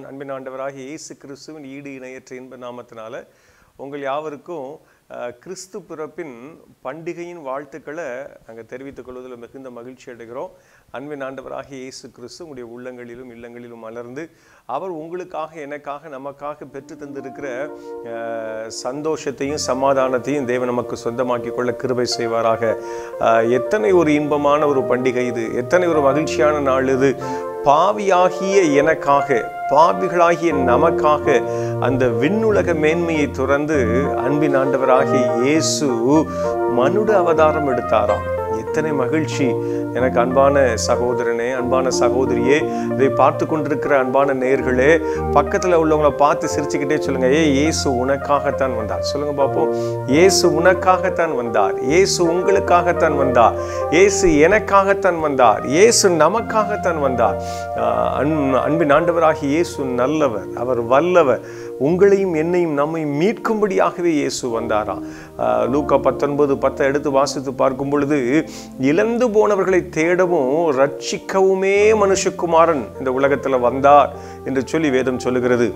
அன்பின் ஆண்டவராகிய இயேசு கிறிஸ்துவின் ஈடு இணையற்ற இன்ப நாமத்தினால உங்கள் யாவருக்கும் அஹ், கிறிஸ்து பிறப்பின் பண்டிகையின் வாழ்த்துக்களை நாங்கள் தெரிவித்துக் கொள்வதில் மிகுந்த மகிழ்ச்சி அடைகிறோம் அன்பின் ஆண்டவராகிய இயேசு கிறிஸ்து உங்களுடைய உள்ளங்களிலும் இல்லங்களிலும் மலர்ந்து அவர் உங்களுக்காக எனக்காக நமக்காக பெற்று தந்திருக்கிற அஹ், சந்தோஷத்தையும் சமாதானத்தையும் தேவன் நமக்கு சொந்தமாக்கி கொள்ள கிருபை செய்வாராக அஹ், எத்தனை ஒரு இன்பமான ஒரு பண்டிகை இது எத்தனை ஒரு மகிழ்ச்சியான நாள் இது பாவியாகிய எனக்காக பாவிகளாகிய நமக்காக அந்த விண்ணுலக மேன்மையை துறந்து அன்பின் ஆண்டவராகிய இயேசு மனுட அவதாரம் எடுத்தாராம் எத்தனை மகிழ்ச்சி எனக்கு அன்பான சகோதரனே அன்பான சகோதரியே இதை பார்த்து கொண்டிருக்கிற அன்பான நேயர்களே பக்கத்தில் உள்ளவங்கள பார்த்து சிரிச்சுக்கிட்டே சொல்லுங்க ஏ இயேசு உனக்காகத்தான் வந்தார் சொல்லுங்க பார்ப்போம் இயேசு உனக்காகத்தான் வந்தார் இயேசு உங்களுக்காகத்தான் வந்தார் இயேசு எனக்காகத்தான் வந்தார் இயேசு நமக்காகத்தான் வந்தார் ஆஹ் அன்- அன்பின் ஆண்டவராகிய இயேசு நல்லவர் அவர் வல்லவர் உங்களையும் என்னையும் நம்மை மீட்கும்படியாகவே இயேசு வந்தாராம் ஆஹ் லூக்கா பத்தொன்பது பத்தை எடுத்து வாசித்து பார்க்கும் பொழுது இழந்து போனவர்களை தேடவும் ரட்சிக்கவுமே மனுஷகுமாரன் இந்த உலகத்தில் வந்தார் என்று சொல்லி வேதம் சொல்லுகிறது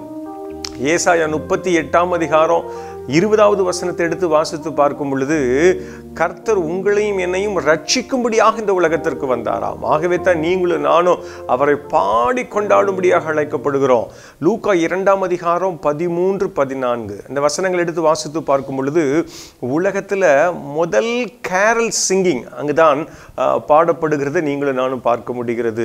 ஏசாயா முப்பத்தி எட்டாம் அதிகாரம் இருபதாவது வசனத்தை எடுத்து வாசித்து பார்க்கும் பொழுது கர்த்தர் உங்களையும் என்னையும் ரட்சிக்கும்படியாக இந்த உலகத்திற்கு வந்தாராம் ஆகவே தான் நீங்களும் நானும் அவரை பாடி கொண்டாடும்படியாக அழைக்கப்படுகிறோம் லூக்கா இரண்டாம் அதிகாரம் பதிமூன்று பதினான்கு இந்த வசனங்கள் எடுத்து வாசித்து பார்க்கும் பொழுது உலகத்தில் முதல் கேரல் சிங்கிங் அங்குதான் ஆஹ், பாடப்படுகிறதை நீங்களும் நானும் பார்க்க முடிகிறது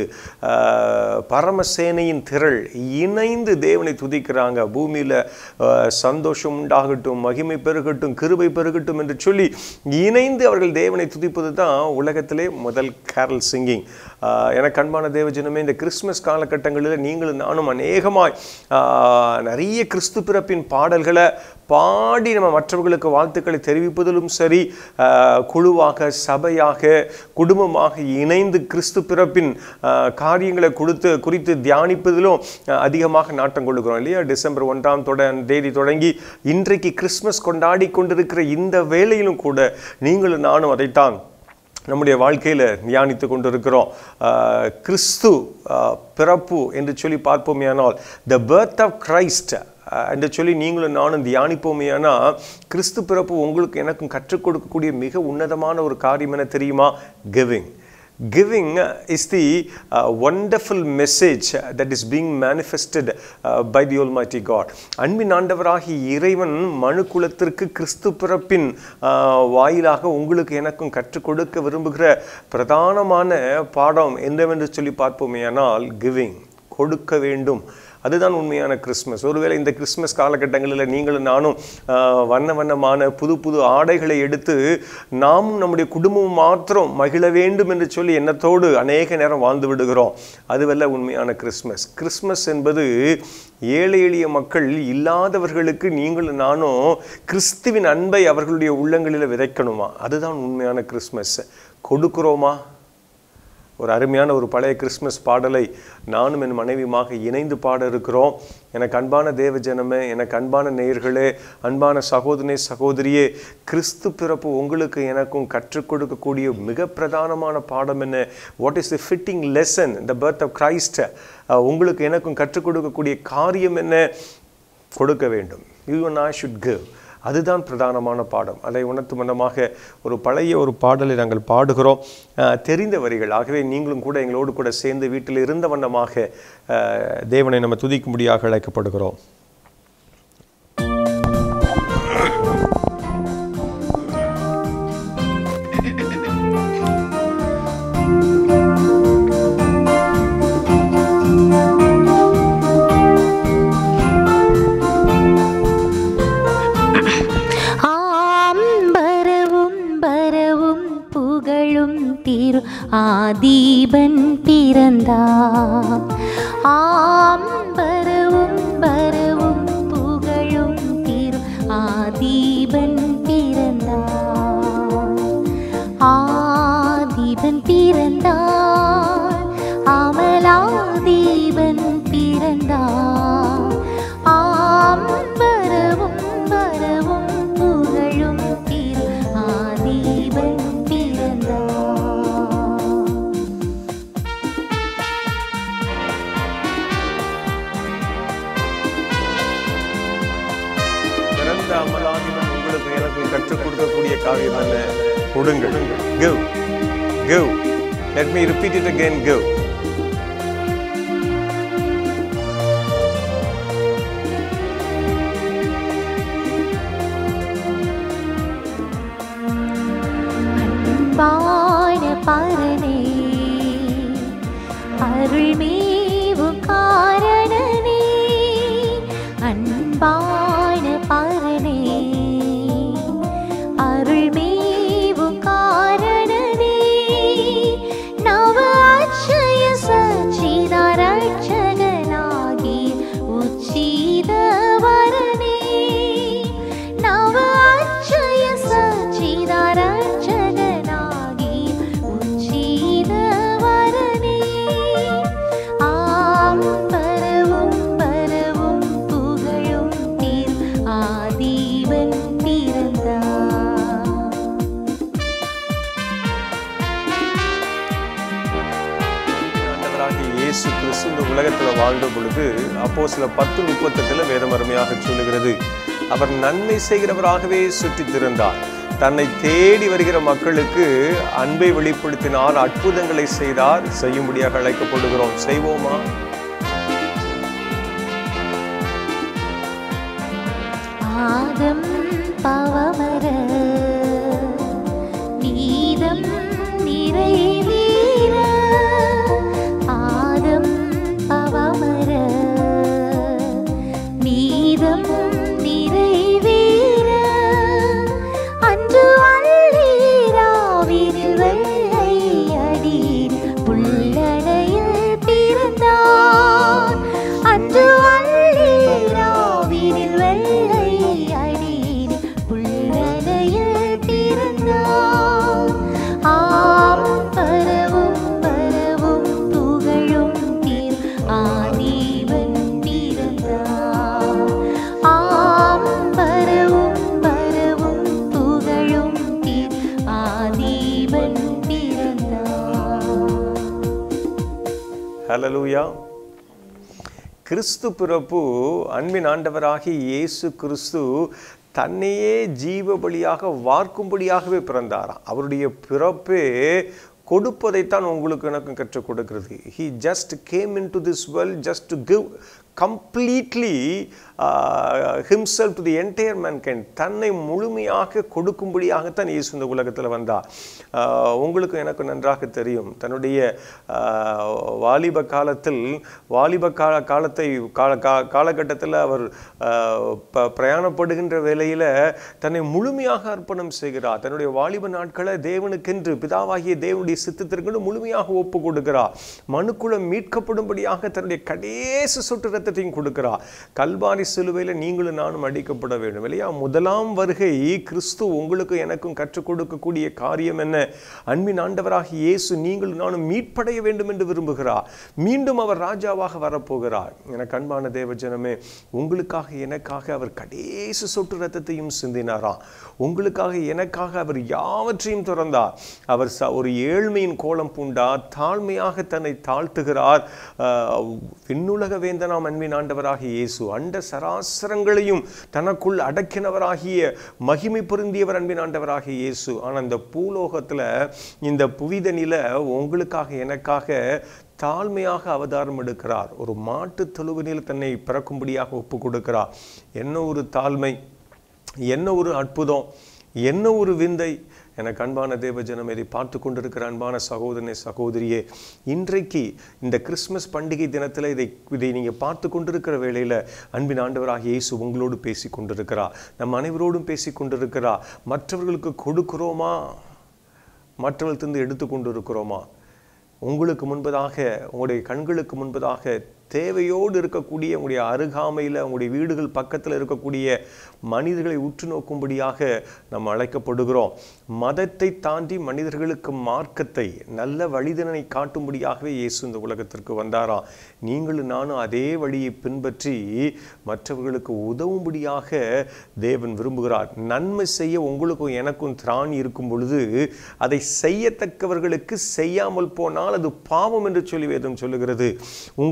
ஆஹ், பரமசேனையின் திரள் இணைந்து தேவனை துதிக்கிறாங்க பூமியில் சந்தோஷம் உண்டாகட்டும் மகிமை பெருகட்டும் கிருபை பெருகட்டும் என்று சொல்லி இணைந்து அவர்கள் தேவனை துதிப்பது தான் உலகத்திலே முதல் கேரல் சிங்கிங் எனக்கு அன்பான தேவஜனமே இந்த கிறிஸ்மஸ் காலகட்டங்களில் நீங்களும் நானும் அநேகமாய் ஆஹ், நிறைய கிறிஸ்து பிறப்பின் பாடல்களை பாடி நம்ம மற்றவர்களுக்கு வாழ்த்துக்களை தெரிவிப்பதிலும் சரி ஆஹ், குழுவாக சபையாக குடும்பமாக இணைந்து கிறிஸ்து பிறப்பின் ஆஹ், காரியங்களை கொடுத்து குறித்து தியானிப்பதிலும் ஆஹ், அதிகமாக நாட்டம் கொள்ளுகிறோம் இல்லையா டிசம்பர் ஒன்றாம் தொட தேதி தொடங்கி இன்றைக்கு கிறிஸ்மஸ் கொண்டாடி கொண்டிருக்கிற இந்த வேளையிலும் கூட நீங்களும் நானும் அதைத்தான் நம்முடைய வாழ்க்கையில் தியானித்து கொண்டிருக்கிறோம் ஆஹ், கிறிஸ்து ஆஹ், பிறப்பு என்று சொல்லி பார்ப்போமேயானால் த birth ஆஃப் கிரைஸ்ட் என்று சொல்லி நீங்களும் நானும் தியானிப்போமேயானா கிறிஸ்து பிறப்பு உங்களுக்கு எனக்கும் கற்றுக் கொடுக்கக்கூடிய மிக உன்னதமான ஒரு காரியம் என்ன தெரியுமா giving Giving uh, is the uh, wonderful message uh, that is being manifested uh, by the Almighty God. அன்பின் ஆண்டவராகி இறைவன் மனு குலத்திற்கு கிறிஸ்து பிறப்பின் uh, வாயிலாக உங்களுக்கு எனக்கும் கற்றுக் கொடுக்க விரும்புகிற பிரதானமான பாடம் என்னவென்று சொல்லி பார்ப்போமேயானால் கிவிங் கொடுக்க வேண்டும் அதுதான் உண்மையான கிறிஸ்மஸ் ஒருவேளை இந்த கிறிஸ்மஸ் காலகட்டங்களில் நீங்களும் நானும் ஆஹ், வண்ண வண்ணமான புது புது ஆடைகளை எடுத்து நாமும் நம்முடைய குடும்பம் மாத்திரம் மகிழ வேண்டும் என்று சொல்லி எண்ணத்தோடு அநேக நேரம் வாழ்ந்து விடுகிறோம் அதுவல்ல உண்மையான கிறிஸ்மஸ் கிறிஸ்மஸ் என்பது ஏழை எளிய மக்கள் இல்லாதவர்களுக்கு நீங்களும் நானும் கிறிஸ்துவின் அன்பை அவர்களுடைய உள்ளங்களில் விதைக்கணுமா அதுதான் உண்மையான கிறிஸ்மஸ் கொடுக்கிறோமா ஒரு அருமையான ஒரு பழைய கிறிஸ்மஸ் பாடலை நானும் என் மனைவியுமாக இணைந்து பாட இருக்கிறோம் எனக்கு அன்பான தேவ ஜனமே எனக்கு அன்பான நேயர்களே அன்பான சகோதரனே சகோதரியே கிறிஸ்து பிறப்பு உங்களுக்கு எனக்கும் கற்றுக் கொடுக்கக்கூடிய மிக பிரதானமான பாடம் என்ன what is the fitting lesson the birth of Christ உங்களுக்கு எனக்கும் கற்றுக் கொடுக்கக்கூடிய காரியம் என்ன கொடுக்க வேண்டும் you and I should give அதுதான் பிரதானமான பாடம் அதை உணர்த்தும் வண்ணமாக ஒரு பழைய ஒரு பாடலை நாங்கள் பாடுகிறோம் அஹ், தெரிந்த வரிகள் ஆகவே நீங்களும் கூட எங்களோடு கூட சேர்ந்து வீட்டில் இருந்த வண்ணமாக அஹ், தேவனை நம்ம துதிக்கும்படியாக அழைக்கப்படுகிறோம் ஆம் பரவும் பரவும் புகழும் திரு ஆதீபன் பிறந்தார் ஆம் பரவும் பரவும் புகழும் திரு ஆதீபன் பிறந்தார் ஆதீபன் பிறந்தார் அமலாதீபன் பிறந்தார் ஆம் வரவும் வரவும் புகழும் திரு ஆதீபன் பிறந்தார் அமலாதிபன் உங்களுக்கு எனக்கு கற்றுக் கொடுக்கக்கூடிய காரியம் என்ன கொடுங்கள் give give let me repeat it again give அன்பான பரனே அருள்மேவு காரணனே அன்பான பரனே அருள்மேவு காரணனே நவ அட்சய சச்சிதார ரட்சகனாகி உச்சித வரனே நவ அட்சய சச்சிதார ரட்சகனாகி உச்சித வரனே ஆம் பரவும் பரவும் புகழும் நீர் ஆதீவன் பிறந்தார் ஆண்டவராகிய இயேசு கிறிஸ்து இந்த உலகத்துல வாழ்ந்த பொழுது அப்போ சில பத்து முப்பத்தெட்டுல வேதம் அருமையாக சொல்லுகிறது அவர் நன்மை செய்கிறவராகவே சுற்றித் திரிந்தார் தன்னை தேடி வருகிற மக்களுக்கு அன்பை வெளிப்படுத்தினார் அற்புதங்களை செய்தார் செய்யும்படியாக அழைக்கப்படுகிறோம் செய்வோமா ஆகம் பவமர நீதம் நிறைவேற ஆகம் பவமர நீதம் நிறைவேற அன்று அள்ளீராவினில் வெள்ளை அடியில் உள்ளடையில் பிறந்தார் அன்று அள்ளீராவினில் வெள்ளை அடியில் உள்ளடையில் பிறந்தார் ஆம் பரவும் பரவும் புகழும் தீர் ஆதீவன் பிறந்தார் ஆம் பரவும் பரவும் புகழும் தீர் ஆதீவன் பிறந்தார் ஹalleluya கிறிஸ்து பிறப்பு அன்பின் ஆண்டவராகிய இயேசு கிறிஸ்து தன்னையே ஜீவ பலியாக வார்க்கும்படியாகவே பிறந்தாராம் அவருடைய பிறப்பே கொடுப்பதைத்தான் உங்களுக்கு எனக்கும் கற்றுக் கொடுக்கிறது he just came in to this world just to give completely himself to the entire mankind தன்னை முழுமையாக கொடுக்கும்படியாகத்தான் இயேசு இந்த உலகத்தில் வந்தார் ஆஹ் உங்களுக்கு எனக்கு நன்றாக தெரியும் தன்னுடைய ஆஹ், வாலிப காலத்தில் வாலிப கால காலத்தை கால கா- காலகட்டத்தில் அவர் ஆஹ், ப- பிரயாணப்படுகின்ற வேளையில் தன்னை முழுமையாக அர்ப்பணம் செய்கிறார் தன்னுடைய வாலிப நாட்களை தேவனுக்கென்று பிதாவாகிய தேவனுடைய சித்தத்திற்கு முழுமையாக ஒப்பு கொடுக்கிறார் மனுக்குலம் மீட்கப்படும்படியாக தன்னுடைய கடைசி சொட்டு ரத்தத்தையும் கொடுக்கிறார் கல்வாரி சிலுவையில் நீங்களும் நானும் அடிக்கப்பட வேண்டும் இல்லையா முதலாம் வருகை கிறிஸ்து உங்களுக்கு எனக்கும் கற்றுக் கொடுக்கக்கூடிய காரியம் என்ன அன்பின் ஆண்டவராக இயேசு நீங்களும் நானும் மீட்படைய வேண்டும் என்று விரும்புகிறார் மீண்டும் அவர் ராஜாவாக வரப்போகிறார் எனக்கு அன்பான தேவஜனமே உங்களுக்காக எனக்காக அவர் கடைசி சொட்டு ரத்தத்தையும் சிந்தினாராம் உங்களுக்காக எனக்காக அவர் யாவற்றையும் திறந்தார் அவர் ச- ஒரு ஏழ்மையின் கோலம் பூண்டார் தாழ்மையாக தன்னை தாழ்த்துகிறார் ஆஹ், விண்ணுலக வேந்தனாம் அன்பின் ஆண்டவராகிய இயேசு அண்ட சராசரங்களையும் தனக்குள் அடக்கினவராகிய மகிமை பொருந்தியவர் அன்பின் ஆண்டவராகிய இயேசு ஆனால் இந்த பூலோகத்துல இந்த புவிதனில உங்களுக்காக எனக்காக தாழ்மையாக அவதாரம் எடுக்கிறார் ஒரு மாட்டு தொழுவனில் தன்னை பிறக்கும்படியாக ஒப்பு கொடுக்கிறார் என்ன ஒரு தாழ்மை என்ன ஒரு அற்புதம் என்ன ஒரு விந்தை எனக்கு அன்பான தேவஜனம் இதை பார்த்து கொண்டிருக்கிற அன்பான சகோதரனே சகோதரியே இன்றைக்கு இந்த கிறிஸ்மஸ் பண்டிகை தினத்தில் இதை இதை நீங்கள் பார்த்து கொண்டிருக்கிற வேளையில் அன்பின் ஆண்டவராகிய இயேசு உங்களோடு பேசி கொண்டிருக்கிறார் நம் அனைவரோடும் பேசி கொண்டிருக்கிறார் மற்றவர்களுக்கு கொடுக்கிறோமா மற்றவர்களிருந்து எடுத்து கொண்டு இருக்கிறோமா உங்களுக்கு முன்பதாக உங்களுடைய கண்களுக்கு முன்பதாக தேவையோடு இருக்கக்கூடிய உங்களுடைய அருகாமையில் உங்களுடைய வீடுகள் பக்கத்தில் இருக்கக்கூடிய மனிதர்களை உற்று நோக்கும்படியாக நாம் அழைக்கப்படுகிறோம் மதத்தை தாண்டி மனிதர்களுக்கு மார்க்கத்தை நல்ல வழிதனை காட்டும்படியாகவே இயேசு இந்த உலகத்திற்கு வந்தாராம் நீங்களும் நானும் அதே வழியை பின்பற்றி மற்றவர்களுக்கு உதவும்படியாக தேவன் விரும்புகிறார் நன்மை செய்ய உங்களுக்கும் எனக்கும் திராணி இருக்கும் பொழுது அதை செய்யத்தக்கவர்களுக்கு செய்யாமல் போனால் அது பாவம் என்று சொல்லி வேதம் சொல்லுகிறது உங்களுக்கு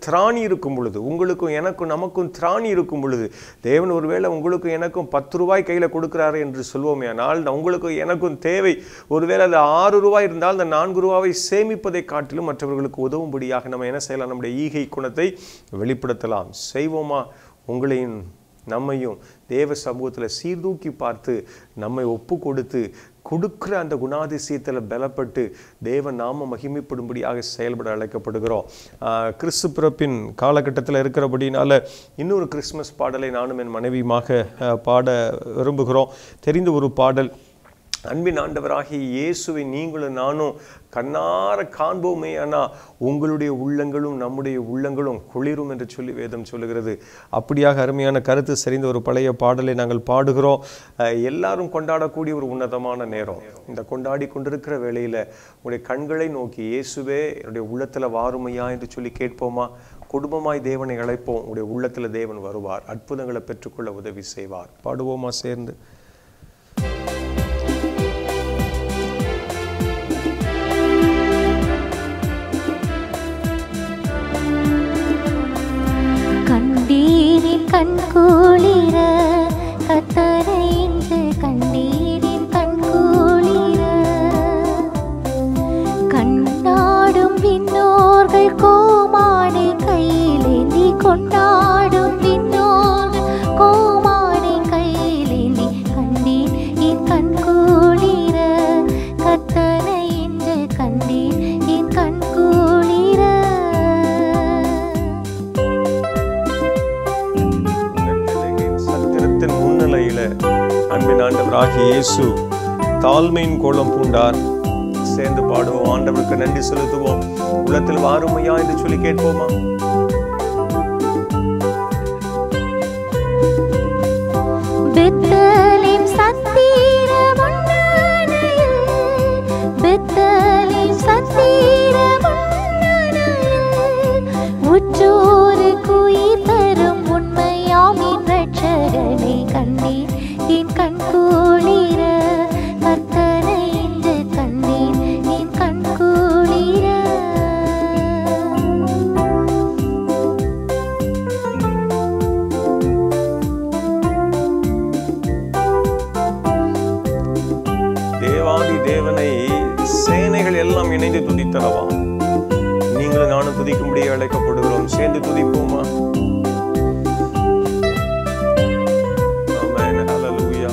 திராணி இருக்கும் பொழுது உங்களுக்கும் எனக்கும் நமக்கும் திராணி இருக்கும் பொழுது தேவன் ஒருவேளை உங்களுக்கும் எனக்கும் பத்து ரூபாய் கையில் கொடுக்குறாரு என்று சொல்வோமே ஆனால் உங்களுக்கும் எனக்கும் தேவை ஒருவேளை அது ஆறு ரூபாய் இருந்தால் அந்த நான்கு ரூபாவை சேமிப்பதை காட்டிலும் மற்றவர்களுக்கு உதவும்படியாக நம்ம என்ன செய்யலாம் நம்முடைய ஈகை குணத்தை வெளிப்படுத்தலாம் செய்வோமா உங்களையும் நம்மையும் தேவ சமூகத்தில் சீர்தூக்கி பார்த்து நம்மை ஒப்பு கொடுத்து கொடுக்குற அந்த குணாதிசயத்தில் பலப்பட்டு தேவ நாம மகிமைப்படும்படியாக செயல்பட அழைக்கப்படுகிறோம் ஆஹ் கிறிஸ்து பிறப்பின் காலகட்டத்தில் இருக்கிறபடினால இன்னொரு கிறிஸ்மஸ் பாடலை நானும் என் மனைவியுமாக ஆஹ் பாட விரும்புகிறோம் தெரிந்த ஒரு பாடல் அன்பின் ஆண்டவராகிய இயேசுவை நீங்களும் நானும் கண்ணார காண்போமே ஆனா உங்களுடைய உள்ளங்களும் நம்முடைய உள்ளங்களும் குளிரும் என்று சொல்லி வேதம் சொல்லுகிறது அப்படியாக அருமையான கருத்து சரிந்த ஒரு பழைய பாடலை நாங்கள் பாடுகிறோம் அஹ் எல்லாரும் கொண்டாடக்கூடிய ஒரு உன்னதமான நேரம் இந்த கொண்டாடி கொண்டிருக்கிற வேளையில உங்களுடைய கண்களை நோக்கி இயேசுவே என்னுடைய உள்ளத்துல வாருமையா என்று சொல்லி கேட்போமா குடும்பமாய் தேவனை அழைப்போம் உங்களுடைய உள்ளத்துல தேவன் வருவார் அற்புதங்களை பெற்றுக்கொள்ள உதவி செய்வார் பாடுவோமா சேர்ந்து கண்டீரின் கண் குளிர கத்தரை இன்று கண்டீரின் கண் குளிர கண்ணாடும் விண்ணோர்கள் கோமானை கையிலேந்தி கொண்டாடும் விண்ணோர்கள் கோமானை கையிலேந்தி கண்டீர் என் கண் குளிர கத்தனை இன்று கண்டீர் என் கண் குளிர சத்திரத்தின் முன்னிலையில அன்பின் ஆண்டவராகிய இயேசு தாழ்மையின் கோலம் பூண்டார் சேர்ந்து பாடுவோம் ஆண்டவருக்கு நன்றி செலுத்துவோம் உள்ளத்தில் வாருமையா என்று சொல்லி கேட்போமா பெத்தலேம் சத்தீர முன்னணையில் பெத்தலேம் சத்தீர முன்னணையில் உற்றோரு குயிர் தரும் உண்மையாமின் ரட்சகனை கண்டேன் என் கண் குளிர கர்த்தனை இன்று கண்டேன் என் கண் குளிர தேவாதி தேவனை சேனைகள் எல்லாம் இணைந்து துதித்தரவா நீங்களும் நானும் துதிக்கும்படி அழைக்கப்படுகிறோம் சேர்ந்து துதிப்போமா ஆமென் ஹalleluya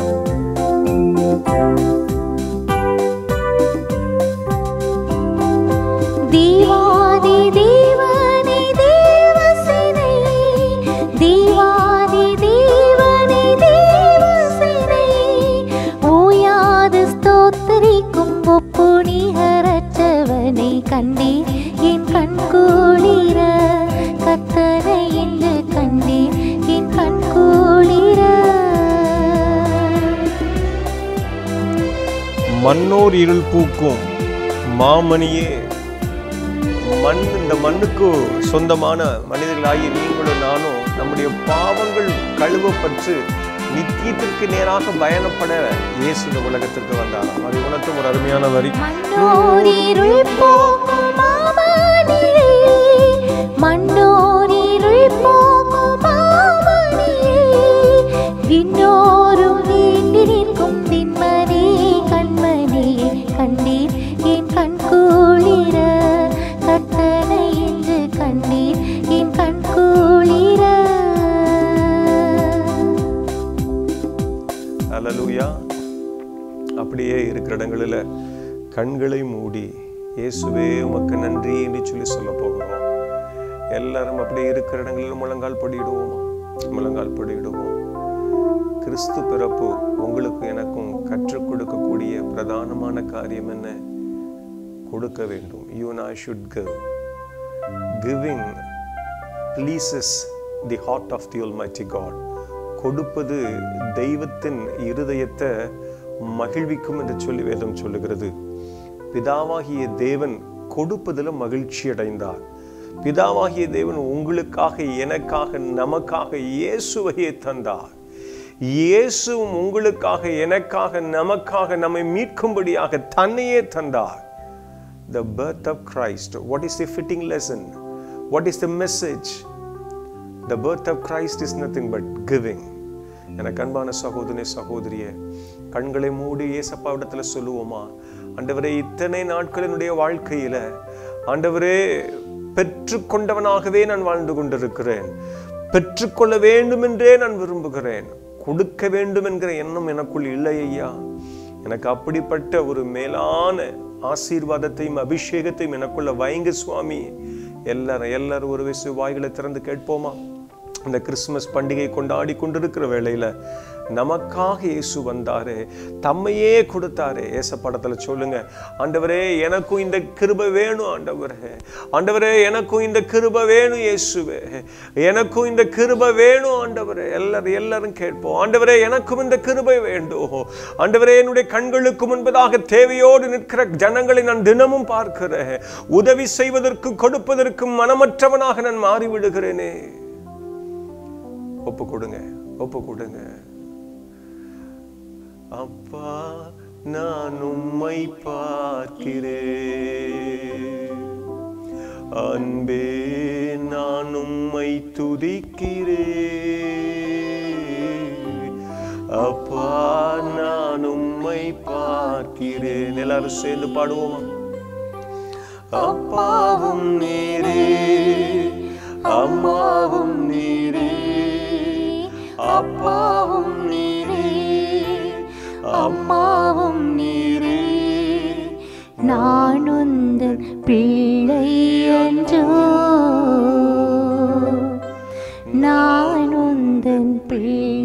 தீவாதி தேவனை தேவசேனை தீவாதி தேவனை தேவசேனை ஓயாது ஸ்தோத்திரிக்கும் ஒப்பு நிகரற்றவனை கண்டேன் என் கண் குளிர கத்தரை என்று கண்டேன் என் கண் குளிர மண்ணோர் இருள் பூக்கும் மாமணியே மண் இந்த மண்ணுக்கு சொந்தமான மனிதர்களாகிய நீங்களும் நானும் நம்முடைய பாவங்கள் கழுவப்பட்டு நித்தியத்திற்கு நேராக பயணப்பட இயேசு இந்த உலகத்திற்கு வந்தாராம் அதை உணர்த்தும் ஒரு அருமையான வரி மண்ணோரிருள் போக்கும் மாமணியே மண்ணோரிருள் போக்கும் மாமணியே விண்ணோரும் வேண்டி நிற்கும் தின்மனே கண்மணியே கண்டீர் என் கண் குளிர கத்தனை என்று கண்டீர் என் கண் குளிர அல்லேலூயா அப்படியே இருக்கிற இடங்களில் கண்களை மூடி இயேசுவே உமக்கு நன்றி என்று சொல்லி சொல்ல போகிறோம் எல்லாரும் அப்படியே இருக்கிற இடங்களில் முழங்கால் படியிடுவோமா முழங்கால் படியிடுவோம் கிறிஸ்து பிறப்பு உங்களுக்கு எனக்கும் கற்றுக் கொடுக்கக்கூடிய பிரதானமான காரியம் என்ன கொடுக்க வேண்டும் you and I should give giving pleases the heart of the Almighty God கொடுப்பது தெய்வத்தின் இருதயத்தை மகிழ்விக்கும் என்று சொல்லி வேதம் சொல்லுகிறது பிதாவாகிய தேவன் கொடுப்பதில் மகிழ்ச்சி அடைந்தார் பிதாவாகிய தேவன் உங்களுக்காக எனக்காக நமக்காக இயேசுவையே தந்தார் இயேசுவும் உங்களுக்காக எனக்காக நமக்காக நம்மை மீட்கும்படியாக தன்னையே தந்தார் the birth of Christ. What is the fitting lesson? What is the message the birth of Christ is nothing but giving எனக்கு அன்பான சகோதரனே சகோதரியே கண்களை மூடி ஏசப்பாவிடத்துல சொல்லுவோமா ஆண்டவரே இத்தனை நாட்களினுடைய வாழ்க்கையில ஆண்டவரே பெற்றுக்கொண்டவனாகவே நான் வாழ்ந்து கொண்டிருக்கிறேன் பெற்றுக்கொள்ள வேண்டும் என்றே நான் விரும்புகிறேன் கொடுக்க வேண்டும் என்கிற எண்ணம் எனக்குள் இல்லை ஐயா எனக்கு அப்படிப்பட்ட ஒரு மேலான ஆசீர்வாதத்தையும் அபிஷேகத்தையும் எனக்குள்ள வைங்க சுவாமி எல்லாரும் எல்லாரும் ஒரு விசு வாய்களை திறந்து கேட்போமா இந்த கிறிஸ்துமஸ் பண்டிகை கொண்டாடி கொண்டிருக்கிற வேளையில நமக்காக இயேசு வந்தாரு தம்மையே கொடுத்தாரு ஏச படத்துல சொல்லுங்க ஆண்டவரே எனக்கும் இந்த கிருபை வேணும் ஆண்டவரே ஆண்டவரே எனக்கும் இந்த கிருபை வேணும் இயேசுவே எனக்கும் இந்த கிருபை வேணும் ஆண்டவரே எல்லாரும் எல்லாரும் கேட்போம் ஆண்டவரே எனக்கும் இந்த கிருபை வேண்டும் ஆண்டவரே என்னுடைய கண்களுக்கு முன்பதாக தேவையோடு நிற்கிற ஜனங்களை நான் தினமும் பார்க்கிறேன் உதவி செய்வதற்கும் கொடுப்பதற்கும் மனமற்றவனாக நான் மாறி விடுகிறேனே ஒப்பு கொடுங்க ஒப்பு கொடுங்க அப்பா நான் உம்மை பார்க்கிறேன் அன்பே நான் உம்மை துதிக்கிறேன் அப்பா நான் உம்மை பார்க்கிறேன் எல்லாரும் சேர்ந்து பாடுவோமா அப்பாவும் நீரே அம்மாவும் நீரே அப்பாவும் நீரே அம்மாவும் நீரே நான் உந்தன் பிள்ளை என்றோ நான் உந்தன் பிள்ளை